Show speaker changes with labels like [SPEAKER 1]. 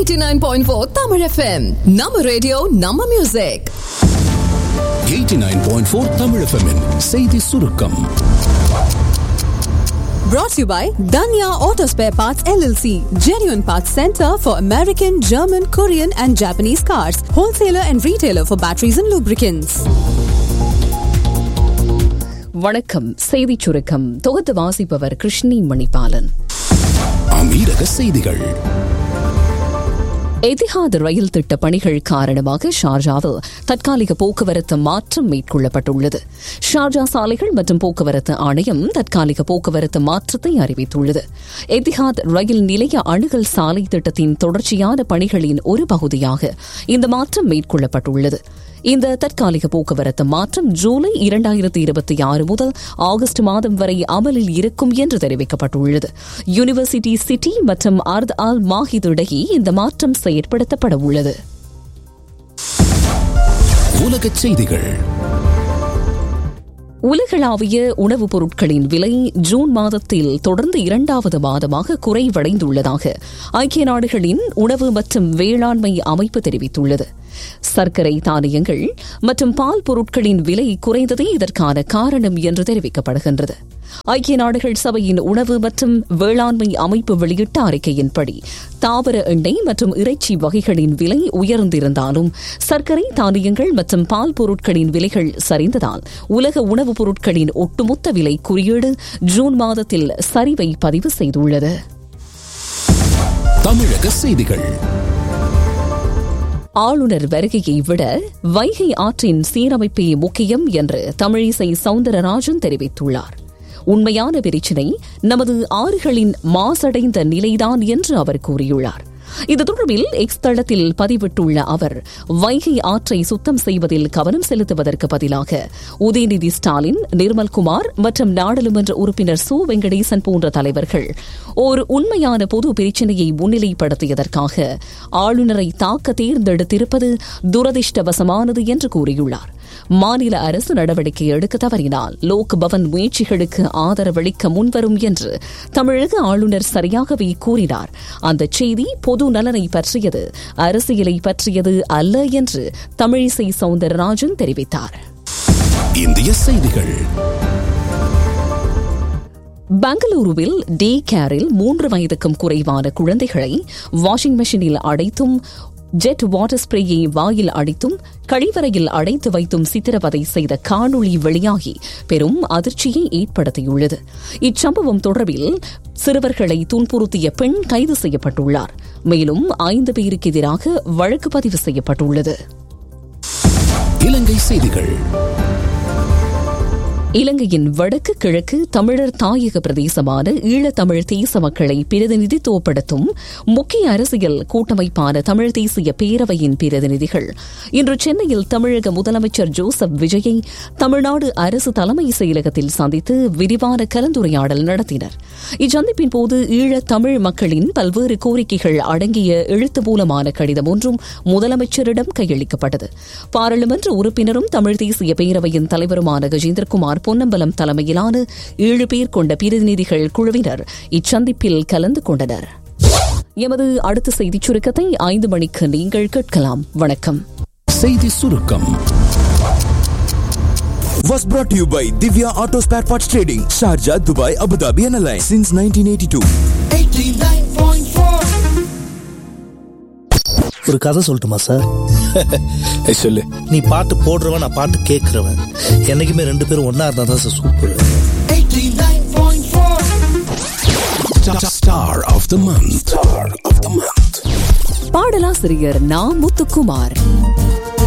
[SPEAKER 1] 89.4 Tamil FM. நம்ம radio நம்ம music
[SPEAKER 2] 89.4 Tamil FM -இன் செய்தி சுருக்கம்
[SPEAKER 1] brought to you by Danya Auto Spare Parts LLC, genuine parts center for American, German, Korean and Japanese cars, wholesaler and retailer for batteries and lubricants.
[SPEAKER 3] வணக்கம் செய்திச் சுருக்கம் தொகுத்து வாசிப்பவர் கிருஷ்ணி மணிபாலன்
[SPEAKER 2] அமீரக செய்திகள்
[SPEAKER 3] எதிஹாத் ரயில் திட்ட பணிகள் காரணமாக ஷார்ஜாவில் தற்காலிக போக்குவரத்து மாற்றம் மேற்கொள்ளப்பட்டுள்ளது ஷார்ஜா சாலைகள் மற்றும் போக்குவரத்து ஆணையம் தற்காலிக போக்குவரத்து மாற்றத்தை அறிவித்துள்ளது எதிஹாத் ரயில் நிலைய அணுகல் சாலை திட்டத்தின் தொடர்ச்சியான பணிகளின் ஒரு பகுதியாக இந்த மாற்றம் மேற்கொள்ளப்பட்டுள்ளது இந்த தற்காலிக போக்குவரத்து மாற்றம் ஜூலை இரண்டாயிரத்தி இருபத்தி ஆறு முதல் ஆகஸ்ட் மாதம் வரை அமலில் இருக்கும் என்று தெரிவிக்கப்பட்டுள்ளது யூனிவர்சிட்டி சிட்டி மற்றும் அர்த் ஆல் மாஹித் இடையே இந்த மாற்றம் செயற்படுத்தப்பட உள்ளது
[SPEAKER 2] உலகச் செய்திகள்
[SPEAKER 3] உலகளாவிய உணவுப் பொருட்களின் விலை ஜூன் மாதத்தில் தொடர்ந்து இரண்டாவது மாதமாக குறைவடைந்துள்ளதாக ஐக்கிய நாடுகளின் உணவு மற்றும் வேளாண்மை அமைப்பு தெரிவித்துள்ளது சர்க்கரை தானியங்கள் மற்றும் பால் பொருட்களின் விலை குறைந்ததே இதற்கான காரணம் என்று தெரிவிக்கப்படுகின்றது ஐக்கிய நாடுகள் சபையின் உணவு மற்றும் வேளாண்மை அமைப்பு வெளியிட்ட அறிக்கையின்படி தாவர எண்ணெய் மற்றும் இறைச்சி வகைகளின் விலை உயர்ந்திருந்தாலும் சர்க்கரை தானியங்கள் மற்றும் பால் பொருட்களின் விலைகள் சரிந்ததால் உலக உணவுப் பொருட்களின் ஒட்டுமொத்த விலை குறியீடு ஜூன் மாதத்தில் சரிவை பதிவு செய்துள்ளது
[SPEAKER 2] தமிழக செய்திகள்
[SPEAKER 3] ஆளுநர் வருகையை விட வைகை ஆற்றின் சீரமைப்பே முக்கியம் என்று தமிழிசை சவுந்தரராஜன் தெரிவித்துள்ளார் உண்மையான பிரச்சினை நமது ஆறுகளின் மாசடைந்த நிலைதான் என்று அவர் கூறியுள்ளார் இது தொடர்பில் எக்ஸ் தளத்தில் பதிவிட்டுள்ள அவர் வைகை ஆற்றை சுத்தம் செய்வதில் கவனம் செலுத்துவதற்கு பதிலாக உதயநிதி ஸ்டாலின் நிர்மல்குமார் மற்றும் நாடாளுமன்ற உறுப்பினர் சு வெங்கடேசன் போன்ற தலைவர்கள் ஓர் உண்மையான பொது பிரச்சினையை முன்னிலைப்படுத்தியதற்காக ஆளுநரை தாக்க தேர்ந்தெடுத்திருப்பது துரதிருஷ்டவசமானது என்று கூறியுள்ளார் மாநில அரசு நடவடிக்கை எடுக்க தவறினால் லோக் பவன் முயற்சிகளுக்கு ஆதரவளிக்க முன்வரும் என்று தமிழக ஆளுநர் சரியாகவே கூறினார் அந்த செய்தி பொது நலனை பற்றியது அரசியலை பற்றியது அல்ல என்று தமிழிசை சவுந்தரராஜன் தெரிவித்தார்
[SPEAKER 2] இந்திய செய்திகள்
[SPEAKER 3] பெங்களூருவில் டே கேரில் மூன்று வயதுக்கும் குறைவான குழந்தைகளை வாஷிங் மெஷினில் அடைத்தும் ஜெட் வாட்டர் ஸ்ப்ரேயை வாயில் அடித்தும் கழிவறையில் அடைத்து வைத்தும் சித்திரவதை செய்த காணொளி வெளியாகி பெரும் அதிர்ச்சியை ஏற்படுத்தியுள்ளது இச்சம்பவம் தொடர்பில் சிறுவர்களை துன்புறுத்திய பெண் கைது செய்யப்பட்டுள்ளார் மேலும் ஐந்து பேருக்கு எதிராக வழக்கு பதிவு செய்யப்பட்டுள்ளது
[SPEAKER 2] இலங்கை செய்திகள்
[SPEAKER 3] இலங்கையின் வடக்கு கிழக்கு தமிழர் தாயக பிரதேசமான ஈழத்தமிழ் தேச மக்களை பிரதிநிதித்துவப்படுத்தும் முக்கிய அரசியல் கூட்டமைப்பான தமிழ் தேசிய பேரவையின் பிரதிநிதிகள் இன்று சென்னையில் தமிழக முதலமைச்சர் ஜோசப் விஜயை தமிழ்நாடு அரசு தலைமை செயலகத்தில் சந்தித்து விரிவான கலந்துரையாடல் நடத்தினர் இச்சந்திப்பின் போது ஈழத் தமிழ் மக்களின் பல்வேறு கோரிக்கைகள் அடங்கிய எழுத்து மூலமான கடிதம் ஒன்றும் முதலமைச்சரிடம் கையளிக்கப்பட்டது பாராளுமன்ற உறுப்பினரும் தமிழ் தேசிய பேரவையின் தலைவருமான கஜேந்திரகுமார் பொன்னம்பலம் தலைமையிலான ஏழு பேர் கொண்ட பிரதிநிதிகள் குழுவினர் இச்சந்திப்பில் கலந்து கொண்டனர் எமது அடுத்த செய்திச் சுருக்கத்தை ஐந்து மணிக்கு நீங்கள் கேட்கலாம் வணக்கம்
[SPEAKER 2] செய்தி சுருக்கம்
[SPEAKER 4] was brought to you by Divya Auto Spare Parts Trading, Sharjah, Dubai, Abu Dhabi and Alliance since 1982.
[SPEAKER 5] ஒரு கதை சொல்லட்டுமா சார்
[SPEAKER 2] சொல்லு
[SPEAKER 5] நீ பாட்டு போடுறவன் நான் பாட்டு கேட்கறவன் என்னைக்குமே ரெண்டு பேரும் ஒன்னா இருந்தா தான் sir super
[SPEAKER 2] Star of the month. Star of the month.
[SPEAKER 3] பாடலாசிரியர் நா முத்துக்குமார்